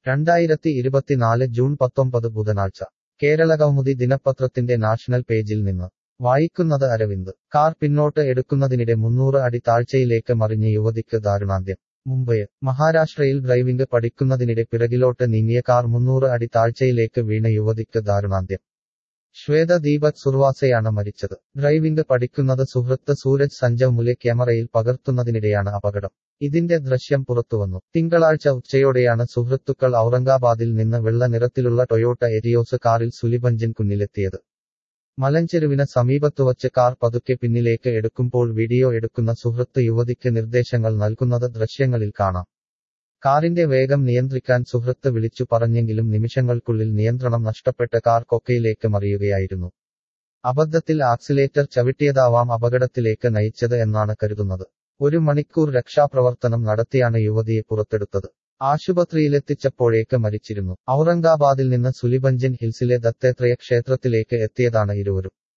രണ്ടായിരത്തി ഇരുപത്തിനാല് ജൂൺ പത്തൊമ്പത് ബുധനാഴ്ച കേരള കൗമുദി ദിനപത്രത്തിന്റെ നാഷണൽ പേജിൽ നിന്ന് വായിക്കുന്നത് അരവിന്ദ് കാർ പിന്നോട്ട് എടുക്കുന്നതിനിടെ മുന്നൂറ് അടി താഴ്ചയിലേക്ക് മറിഞ്ഞ് യുവതിക്ക് ദാരുണാന്ത്യം മുംബൈ മഹാരാഷ്ട്രയിൽ ഡ്രൈവിംഗ് പഠിക്കുന്നതിനിടെ പിറകിലോട്ട് നീങ്ങിയ കാർ മുന്നൂറ് അടി താഴ്ചയിലേക്ക് വീണ യുവതിക്ക് ദാരുണാന്ത്യം ശ്വേത ദീപക് സുർവാസയാണ് മരിച്ചത് ഡ്രൈവിംഗ് പഠിക്കുന്നത് സുഹൃത്ത് സൂരജ് സഞ്ജവ് ക്യാമറയിൽ പകർത്തുന്നതിനിടെയാണ് അപകടം ഇതിന്റെ ദൃശ്യം പുറത്തുവന്നു തിങ്കളാഴ്ച ഉച്ചയോടെയാണ് സുഹൃത്തുക്കൾ ഔറംഗാബാദിൽ നിന്ന് വെള്ള നിറത്തിലുള്ള ടൊയോട്ട എരിയോസ് കാറിൽ സുലിഭഞ്ജൻ കുന്നിലെത്തിയത് മലഞ്ചെരുവിന് സമീപത്തുവച്ച് കാർ പതുക്കെ പിന്നിലേക്ക് എടുക്കുമ്പോൾ വീഡിയോ എടുക്കുന്ന സുഹൃത്ത് യുവതിക്ക് നിർദ്ദേശങ്ങൾ നൽകുന്നത് ദൃശ്യങ്ങളിൽ കാണാം കാറിന്റെ വേഗം നിയന്ത്രിക്കാൻ സുഹൃത്ത് വിളിച്ചു പറഞ്ഞെങ്കിലും നിമിഷങ്ങൾക്കുള്ളിൽ നിയന്ത്രണം നഷ്ടപ്പെട്ട കാർ കൊക്കയിലേക്ക് മറിയുകയായിരുന്നു അബദ്ധത്തിൽ ആക്സിലേറ്റർ ചവിട്ടിയതാവാം അപകടത്തിലേക്ക് നയിച്ചത് എന്നാണ് കരുതുന്നത് ഒരു മണിക്കൂർ രക്ഷാപ്രവർത്തനം നടത്തിയാണ് യുവതിയെ പുറത്തെടുത്തത് ആശുപത്രിയിലെത്തിച്ചപ്പോഴേക്ക് മരിച്ചിരുന്നു ഔറംഗാബാദിൽ നിന്ന് സുലിഭഞ്ജൻ ഹിൽസിലെ ദത്തേത്രയ ക്ഷേത്രത്തിലേക്ക് എത്തിയതാണ് ഇരുവരും